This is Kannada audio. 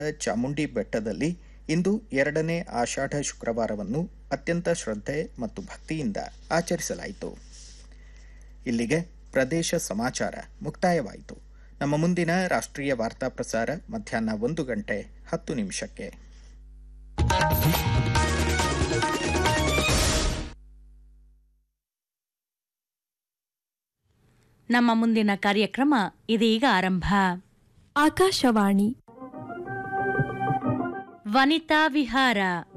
ಚಾಮುಂಡಿ ಬೆಟ್ಟದಲ್ಲಿ ಇಂದು ಎರಡನೇ ಆಷಾಢ ಶುಕ್ರವಾರವನ್ನು ಅತ್ಯಂತ ಶ್ರದ್ಧೆ ಮತ್ತು ಭಕ್ತಿಯಿಂದ ಆಚರಿಸಲಾಯಿತು ಇಲ್ಲಿಗೆ ಪ್ರದೇಶ ಸಮಾಚಾರ ಮುಕ್ತಾಯವಾಯಿತು ನಮ್ಮ ಮುಂದಿನ ರಾಷ್ಟ್ರೀಯ ವಾರ್ತಾ ಪ್ರಸಾರ ಮಧ್ಯಾಹ್ನ ಒಂದು ಗಂಟೆ ಹತ್ತು ನಿಮಿಷಕ್ಕೆ ನಮ್ಮ ಮುಂದಿನ ಕಾರ್ಯಕ್ರಮ ಇದೀಗ ಆರಂಭ ಆಕಾಶವಾಣಿ ವನಿತಾ ವಿಹಾರ